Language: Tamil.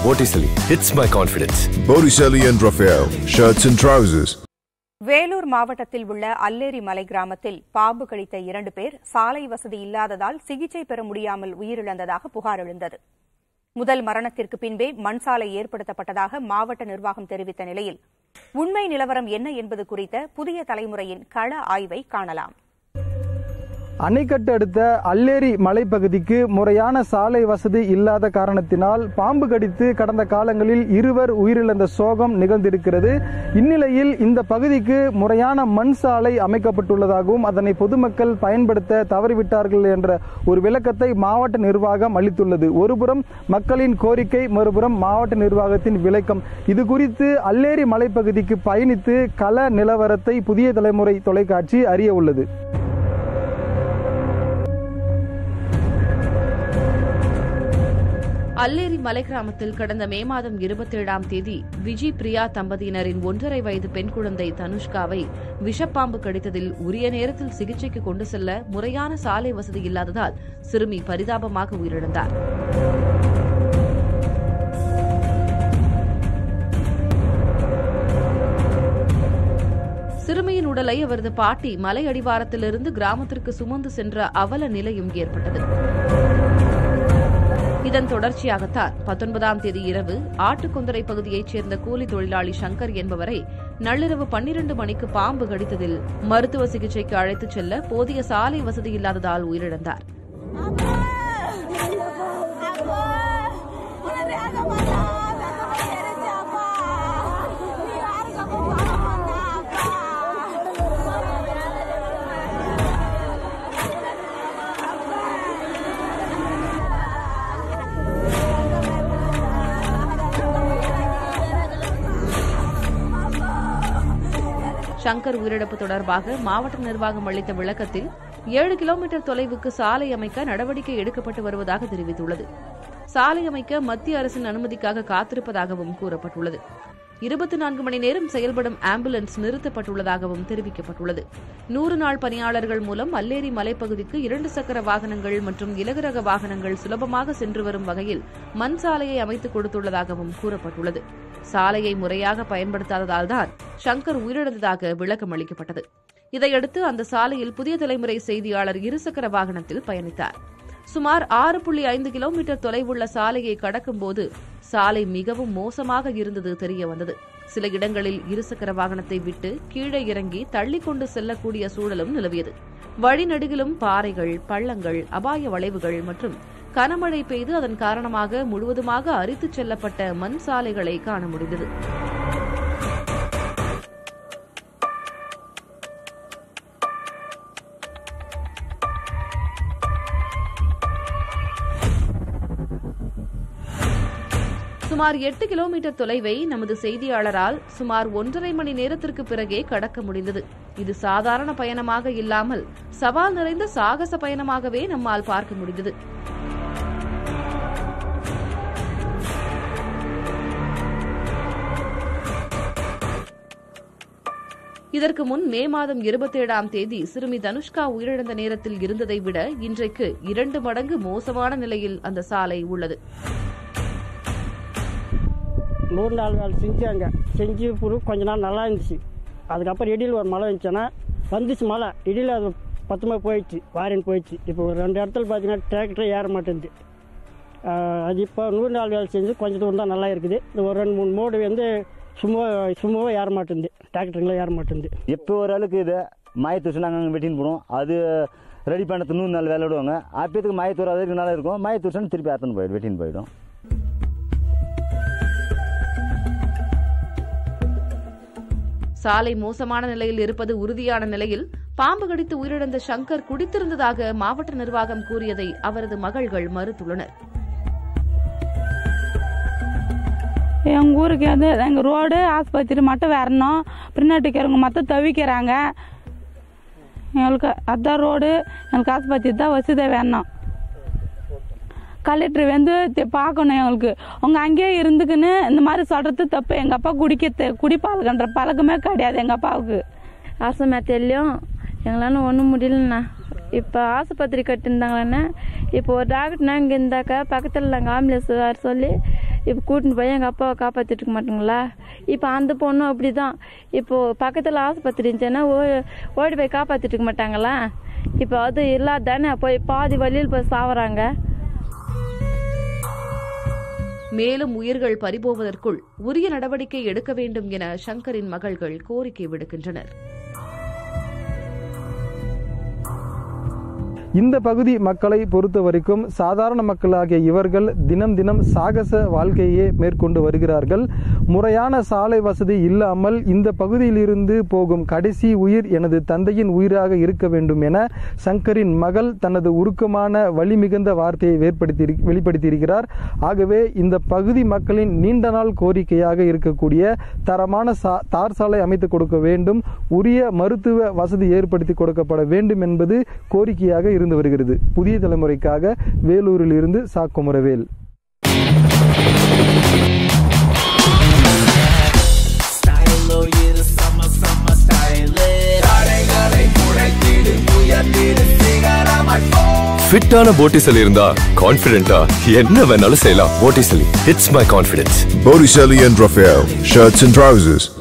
Botticelli hits my confidence. Botticelli and Raphael, shirts and trousers. Vellore மாவட்டத்தில் உள்ள அல்லேரி மலை கிராமத்தில் பாம்பு கடித்த இரண்டு பேர் சாலை வசதி இல்லாததால் சிகிச்சை பெற முடியாமல் உயிரிழந்ததாக புகார் எழுந்தது முதல் மரணத்திற்கு பின்பே மண் சாலை ஏற்படுத்தப்பட்டதாக மாவட்ட நிர்வாகம் தெரிவித்த நிலையில் உண்மை நிலவரம் என்ன என்பது குறித்த புதிய தலைமுறையின் கள ஆய்வை காணலாம் அணைக்கட்டு அடுத்த அல்லேரி மலைப்பகுதிக்கு முறையான சாலை வசதி இல்லாத காரணத்தினால் பாம்பு கடித்து கடந்த காலங்களில் இருவர் உயிரிழந்த சோகம் நிகழ்ந்திருக்கிறது இந்நிலையில் இந்த பகுதிக்கு முறையான மண் சாலை அமைக்கப்பட்டுள்ளதாகவும் அதனை பொதுமக்கள் பயன்படுத்த தவறிவிட்டார்கள் என்ற ஒரு விளக்கத்தை மாவட்ட நிர்வாகம் அளித்துள்ளது ஒருபுறம் மக்களின் கோரிக்கை மறுபுறம் மாவட்ட நிர்வாகத்தின் விளக்கம் இது குறித்து அல்லேரி மலைப்பகுதிக்கு பயணித்து கள நிலவரத்தை புதிய தலைமுறை தொலைக்காட்சி அறிய உள்ளது அல்லேரி மலை கிராமத்தில் கடந்த மே மாதம் இருபத்தேழாம் தேதி விஜி பிரியா தம்பதியினரின் ஒன்றரை வயது பெண் குழந்தை தனுஷ்காவை விஷப்பாம்பு கடித்ததில் உரிய நேரத்தில் சிகிச்சைக்கு கொண்டு செல்ல முறையான சாலை வசதி இல்லாததால் சிறுமி பரிதாபமாக உயிரிழந்தார் சிறுமியின் உடலை அவரது பாட்டி மலை அடிவாரத்திலிருந்து கிராமத்திற்கு சுமந்து சென்ற அவல நிலையும் ஏற்பட்டது இதன் தொடர்ச்சியாகத்தான் பத்தொன்பதாம் தேதி இரவு ஆட்டுக்கொந்தரை பகுதியைச் சேர்ந்த கூலி தொழிலாளி சங்கர் என்பவரை நள்ளிரவு பன்னிரண்டு மணிக்கு பாம்பு கடித்ததில் மருத்துவ சிகிச்சைக்கு அழைத்துச் செல்ல போதிய சாலை வசதி இல்லாததால் உயிரிழந்தார் சங்கர் உயிரிழப்பு தொடர்பாக மாவட்ட நிர்வாகம் அளித்த விளக்கத்தில் ஏழு கிலோமீட்டர் தொலைவுக்கு சாலை அமைக்க நடவடிக்கை எடுக்கப்பட்டு வருவதாக தெரிவித்துள்ளது சாலை அமைக்க மத்திய அரசின் அனுமதிக்காக காத்திருப்பதாகவும் கூறப்பட்டுள்ளது இருபத்தி நான்கு மணி நேரம் செயல்படும் ஆம்புலன்ஸ் நிறுத்தப்பட்டுள்ளதாகவும் தெரிவிக்கப்பட்டுள்ளது நூறு நாள் பணியாளர்கள் மூலம் அல்லேரி மலைப்பகுதிக்கு இரண்டு சக்கர வாகனங்கள் மற்றும் இலகுரக வாகனங்கள் சுலபமாக சென்று வரும் வகையில் மண் சாலையை அமைத்துக் கொடுத்துள்ளதாகவும் கூறப்பட்டுள்ளது சாலையை முறையாக பயன்படுத்தாததால்தான் சங்கர் உயிரிழந்ததாக விளக்கம் அளிக்கப்பட்டது இதையடுத்து அந்த சாலையில் புதிய தலைமுறை செய்தியாளர் இருசக்கர வாகனத்தில் பயணித்தார் சுமார் ஆறு புள்ளி ஐந்து கிலோமீட்டர் தொலைவுள்ள சாலையை கடக்கும்போது சாலை மிகவும் மோசமாக இருந்தது தெரிய வந்தது சில இடங்களில் இருசக்கர வாகனத்தை விட்டு கீழே இறங்கி தள்ளிக்கொண்டு செல்லக்கூடிய சூழலும் நிலவியது வழிநெடுகிலும் பாறைகள் பள்ளங்கள் அபாய வளைவுகள் மற்றும் கனமழை பெய்து அதன் காரணமாக முழுவதுமாக அரித்துச் செல்லப்பட்ட மண் சாலைகளை காண முடிந்தது சுமார் எட்டு கிலோமீட்டர் தொலைவை நமது செய்தியாளரால் சுமார் ஒன்றரை மணி நேரத்திற்கு பிறகே கடக்க முடிந்தது இது சாதாரண பயணமாக இல்லாமல் சவால் நிறைந்த சாகச பயணமாகவே நம்மால் பார்க்க முடிந்தது இதற்கு முன் மே மாதம் இருபத்தேழாம் தேதி சிறுமி தனுஷ்கா உயிரிழந்த நேரத்தில் இருந்ததை விட இன்றைக்கு இரண்டு மடங்கு மோசமான நிலையில் அந்த சாலை உள்ளது நூறு நாள் வேலை செஞ்சாங்க செஞ்சு பிறகு கொஞ்ச நாள் நல்லா இருந்துச்சு அதுக்கப்புறம் இடியில் ஒரு மழை வந்துச்சுன்னா வந்துச்சு மழை இடியில் அது பத்துமா போயிடுச்சு வாரின் போயிடுச்சு இப்போ ஒரு ரெண்டு இடத்துல பார்த்தீங்கன்னா டிராக்டரே ஏற மாட்டேங்குது ஆஹ் அது இப்போ நூறு நாள் வேலை செஞ்சு கொஞ்சம் தூரம் தான் நல்லா இருக்குது இந்த ஒரு ரெண்டு மூணு மோடு வந்து சும்மா சும்மாவே ஏற மாட்டேங்குது டிராக்டருங்களே ஏற மாட்டேங்குது எப்போ ஒரு ஆளுக்கு இது மாயத்தூசு நாங்கள் அங்கே வெட்டின்னு போடுவோம் அது ரெடி பண்ணது நூறு நாள் வேலை விடுவாங்க அப்போதுக்கு மாயத்தூர் அது நல்லா இருக்கும் மாயத்தூசன் திருப்பி அத்தனை போயிடும் வெட்டின்னு போயிடும் சாலை மோசமான நிலையில் இருப்பது உறுதியான நிலையில் பாம்பு கடித்து உயிரிழந்த சங்கர் குடித்திருந்ததாக மாவட்ட நிர்வாகம் கூறியதை அவரது மகள்கள் மறுத்துள்ளனர் எங்கள் ஊருக்கு வந்து எங்கள் ரோடு ஆஸ்பத்திரி மட்டும் வரணும் பின்னாட்டுக்கிறவங்க மட்டும் தவிக்கிறாங்க எங்களுக்கு அதான் ரோடு எங்களுக்கு ஆஸ்பத்திரி தான் வசதி வேணும் கலெக்டர் வந்து தி- பார்க்கணும் எங்களுக்கு அவங்க அங்கேயே இருந்துக்குன்னு இந்த மாதிரி சொல்கிறது தப்பு எங்கள் அப்பா குடிக்க குடிப்பாளுகன்ற பழக்கமே கிடையாது எங்கள் அப்பாவுக்கு அரசு மேத்தையிலையும் எங்களால் ஒன்றும் முடியலண்ணா இப்போ ஆஸ்பத்திரி கட்டியிருந்தாங்களேண்ணா இப்போ ஒரு டாக்டர்னா இங்கே இருந்தாக்கா பக்கத்தில் நாங்கள் ஆம்புலன்ஸ் வர சொல்லி இப்போ கூட்டின்னு போய் எங்கள் அப்பாவை காப்பாற்றிட்டு இருக்க மாட்டோங்களா இப்போ அந்த பொண்ணும் அப்படி தான் இப்போது பக்கத்தில் ஆஸ்பத்திரி இருந்துச்சுன்னா ஓ ஓடி போய் காப்பாற்றிட்டு இருக்க மாட்டாங்களா இப்போ அது இல்லாத தானே போய் பாதி வழியில் போய் சாவறாங்க மேலும் உயிர்கள் பறிபோவதற்குள் உரிய நடவடிக்கை எடுக்க வேண்டும் என சங்கரின் மகள்கள் கோரிக்கை விடுக்கின்றனர் இந்த பகுதி மக்களை பொறுத்த வரைக்கும் சாதாரண மக்களாகிய இவர்கள் தினம் தினம் சாகச வாழ்க்கையே மேற்கொண்டு வருகிறார்கள் முறையான சாலை வசதி இல்லாமல் இந்த பகுதியிலிருந்து போகும் கடைசி உயிர் எனது தந்தையின் உயிராக இருக்க வேண்டும் என சங்கரின் மகள் தனது உருக்கமான வழி மிகுந்த வார்த்தையை ஏற்படுத்தி வெளிப்படுத்தியிருக்கிறார் ஆகவே இந்த பகுதி மக்களின் நீண்ட நாள் கோரிக்கையாக இருக்கக்கூடிய தரமான சா தார் சாலை அமைத்து கொடுக்க வேண்டும் உரிய மருத்துவ வசதி ஏற்படுத்தி கொடுக்கப்பட வேண்டும் என்பது கோரிக்கையாக இருந்து வருகிறது புதிய தலைமுறைக்காக வேலூரில் இருந்து சா குமரவேல் ஃபிட்டான போட்டிசலி இருந்தா கான்ஃபிடென்ட்டா என்ன வேணாலும் செய்யலாம் Botticelli it's my confidence Botticelli and Raphael, shirts and trousers.